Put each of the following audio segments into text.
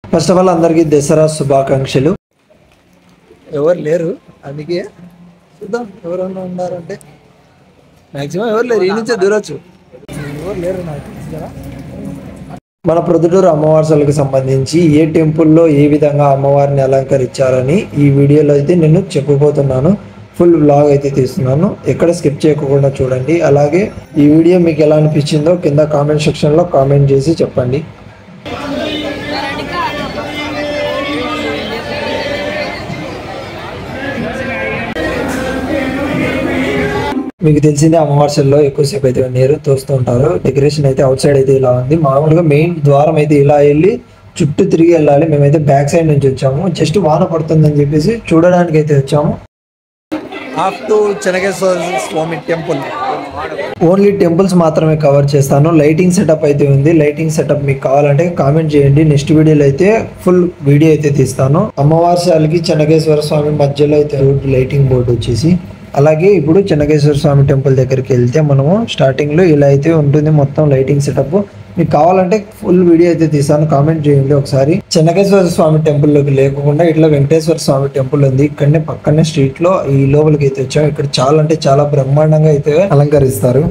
first of all అందరికీ దసరా శుభాకాంక్షలు ఎవరు లేరు అందుకే చూద్దాం ఎవరన్నా ఉన్నారంటే మాక్సిమం ఎవరు లేరు ఈ నుంచే దూరొచ్చు ఎవరు లేరు నాకు తెలుసు కదా మన ప్రొద్దుటూరు అమ్మవార్సలకు సంబంధించి ఏ టెంపుల్లో ఏ విధంగా అమ్మవారిని అలంకరించారని ఈ వీడియోలో అయితే నేను చెప్పబోతున్నాను ఫుల్ బ్లాగ్ అయితే తీస్తున్నాను ఎక్కడ స్కిప్ చేయకుండా చూడండి అలాగే ఈ వీడియో మీకు ఎలా అనిపించిందో కింద కామెంట్ సెక్షన్లో కామెంట్ చేసి చెప్పండి మీకు తెలిసిందే అమ్మవార్సల్లో ఎక్కువసేపు అయితే నీరు తోస్తూ ఉంటారు డెకరేషన్ అయితే అవుట్ సైడ్ అయితే ఇలా ఉంది మామూలుగా మెయిన్ ద్వారం అయితే ఇలా వెళ్ళి చుట్టూ తిరిగి వెళ్ళాలి మేమైతే బ్యాక్ సైడ్ నుంచి వచ్చాము జస్ట్ వాన పడుతుందని చెప్పేసి చూడడానికి అయితే వచ్చాము off to Chenakeshwara Swamy temple only temples మాత్రమే కవర్ చేస్తాను లైటింగ్ సెటప్ అయితే ఉంది లైటింగ్ సెటప్ మీకు కావాలంటే కామెంట్ చేయండి నెక్స్ట్ వీడియోలో అయితే ఫుల్ వీడియో అయితే తీస్తాను అమ్మవారి చెనకేశ్వర స్వామి మధ్యలో అయితే రోడ్ లైటింగ్ బోర్డు వచ్చేసి అలాగే ఇప్పుడు చెన్నకేశ్వర స్వామి టెంపుల్ దగ్గరికి వెళ్తే మనము స్టార్టింగ్ లో ఇలా అయితే ఉంటుంది మొత్తం లైటింగ్ సెటప్ మీకు కావాలంటే ఫుల్ వీడియో అయితే తీసాను కామెంట్ చేయండి ఒకసారి చెన్నకేశ్వర స్వామి టెంపుల్ లోకి లేకుండా ఇట్లా వెంకటేశ్వర స్వామి టెంపుల్ ఉంది ఇక్కడనే పక్కనే స్ట్రీట్ లో ఈ లోపలికి అయితే వచ్చాం ఇక్కడ చాలా అంటే చాలా బ్రహ్మాండంగా అయితే అలంకరిస్తారు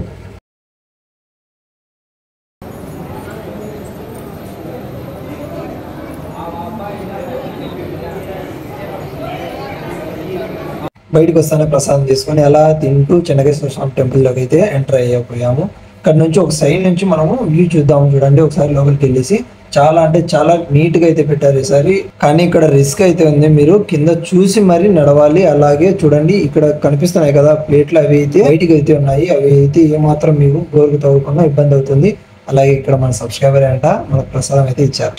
బయటకు వస్తానే ప్రసాదం తీసుకొని అలా తింటూ చెన్నకేశ్వర స్వామి టెంపుల్ లోకి అయితే ఎంటర్ అయిపోయాము ఇక్కడ నుంచి ఒక సైడ్ నుంచి మనము వ్యూ చూద్దాం చూడండి ఒకసారి లోపలికి వెళ్ళేసి చాలా అంటే చాలా నీట్ గా అయితే పెట్టారు ఈసారి కానీ ఇక్కడ రిస్క్ అయితే ఉంది మీరు కింద చూసి మరి నడవాలి అలాగే చూడండి ఇక్కడ కనిపిస్తున్నాయి కదా ప్లేట్లు అవి అయితే బయటికి అయితే ఉన్నాయి అవి అయితే ఏమాత్రం మీకు గోరుకు తవ్వకుండా ఇబ్బంది అవుతుంది అలాగే ఇక్కడ మన సబ్స్క్రైబర్ అంట మనకు ప్రసాదం అయితే ఇచ్చారు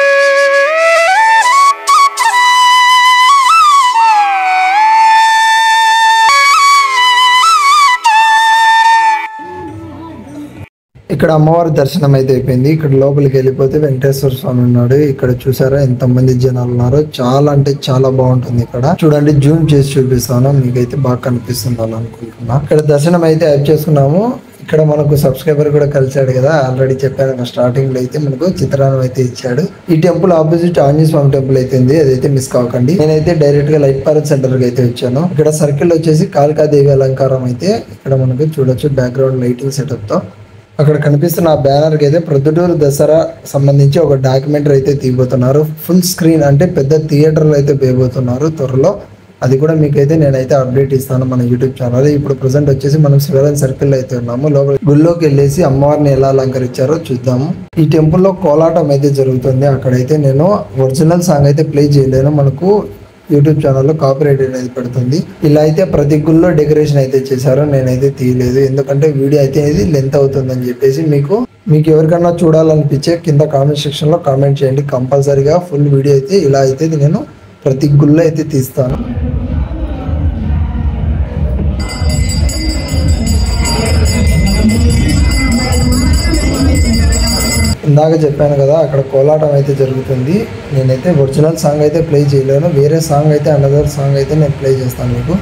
ఇక్కడ అమ్మవారి దర్శనం అయితే అయిపోయింది ఇక్కడ లోపలికి వెళ్ళిపోతే వెంకటేశ్వర స్వామి ఉన్నాడు ఇక్కడ చూసారా ఎంత మంది జనాలు ఉన్నారో చాలా అంటే చాలా బాగుంటుంది ఇక్కడ చూడండి జూమ్ చేసి చూపిస్తాను మీకైతే బాగా కనిపిస్తుంది అని అనుకుంటున్నా ఇక్కడ దర్శనం అయితే యాప్ చేసుకున్నాము ఇక్కడ మనకు సబ్స్క్రైబర్ కూడా కలిసాడు కదా ఆల్రెడీ చెప్పాను స్టార్టింగ్ లో అయితే మనకు చిత్రాన్ని అయితే ఇచ్చాడు ఈ temple opposite Anjaneya Swamy temple అయితే ఉంది అదైతే మిస్ కాకండి నేనైతే డైరెక్ట్ గా లైట్ పారెంట్ సెంటర్ కి అయితే వచ్చాను ఇక్కడ సర్కిల్ వచ్చేసి కాళికాదేవి అలంకారం అయితే ఇక్కడ మనకు చూడొచ్చు బ్యాక్గ్రౌండ్ లైటింగ్ సెటప్ తో అక్కడ కనిపిస్తున్న ఆ బ్యానర్ కి అయితే ప్రొద్దుటూరు దసరా సంబంధించి ఒక డాక్యుమెంటరీ అయితే తీయబోతున్నారు ఫుల్ స్క్రీన్ అంటే పెద్ద థియేటర్లు అయితే వేయబోతున్నారు త్వరలో అది కూడా మీకైతే నేనైతే అప్డేట్ ఇస్తాను మన యూట్యూబ్ ఛానల్ ఇప్పుడు ప్రజెంట్ వచ్చేసి మనం శివరాజ్ సర్కిల్ అయితే ఉన్నాము లోపల గుళ్ళోకి వెళ్ళేసి అమ్మవారిని ఎలా అలంకరించారో చూద్దాము ఈ టెంపుల్ లో కోలాటం అయితే జరుగుతుంది అక్కడైతే నేను ఒరిజినల్ సాంగ్ అయితే ప్లే చేయలేను మనకు యూట్యూబ్ ఛానల్లో కాపీరైట్ అనేది పెడుతుంది ఇలా అయితే ప్రతి గుళ్ళో డెకరేషన్ అయితే చేశారు నేనైతే తీయలేదు ఎందుకంటే వీడియో అయితే ఇది లెంత్ అవుతుందని చెప్పేసి మీకు మీకు ఎవరికన్నా చూడాలనిపించే కింద కామెంట్ సెక్షన్ లో కామెంట్ చేయండి కంపల్సరీగా ఫుల్ వీడియో అయితే ఇలా అయితే నేను ప్రతి గుళ్ళో అయితే తీస్తాను ఇందాక చెప్పాను కదా అక్కడ కోలాటం అయితే జరుగుతుంది నేనైతే ఒరిజినల్ సాంగ్ అయితే ప్లే చేయలేను వేరే సాంగ్ అయితే అనదర్ సాంగ్ అయితే నేను ప్లే చేస్తాను మీకు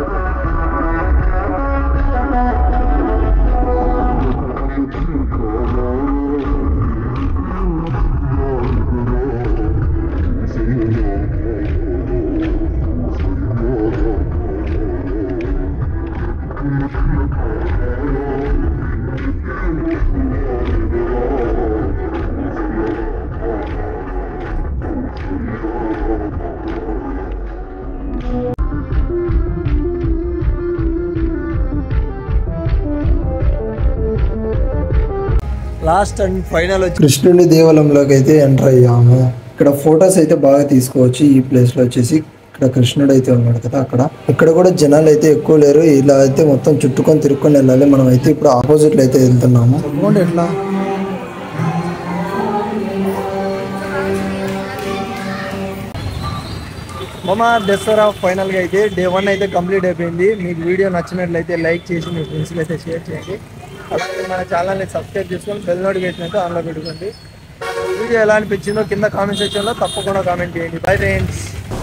లాస్ట్ అండ్ ఫైనల్ కృష్ణుని దేవాలయంలోకి అయితే ఎంటర్ అయ్యాము ఇక్కడ ఫొటోస్ అయితే బాగా తీసుకోవచ్చు ఈ ప్లేస్ లో వచ్చేసి ఇక్కడ కృష్ణుడు అయితే ఉన్నాడు కదా అక్కడ ఇక్కడ కూడా జనాలు అయితే ఎక్కువ లేరు ఇలా అయితే మొత్తం చుట్టుకొని తిరుక్కొని వెళ్ళాలి మనం అయితే ఇప్పుడు ఆపోజిట్ లో అయితే వెళ్తున్నాము ఎట్లా మమ దసరా ఫైనల్గా అయితే డే వన్ అయితే కంప్లీట్ అయిపోయింది మీకు వీడియో నచ్చినట్లయితే లైక్ చేసి మీ ఫ్రెండ్స్కి అయితే షేర్ చేయండి అలాగే మన ఛానల్ని సబ్స్క్రైబ్ చేసుకొని బెల్ నోటిఫికేషన్ అయితే ఆన్లో పెట్టుకోండి వీడియో ఎలా అనిపించిందో కింద కామెంట్ సెక్షన్లో తప్పకుండా కామెంట్ చేయండి బై ఫ్రెండ్స్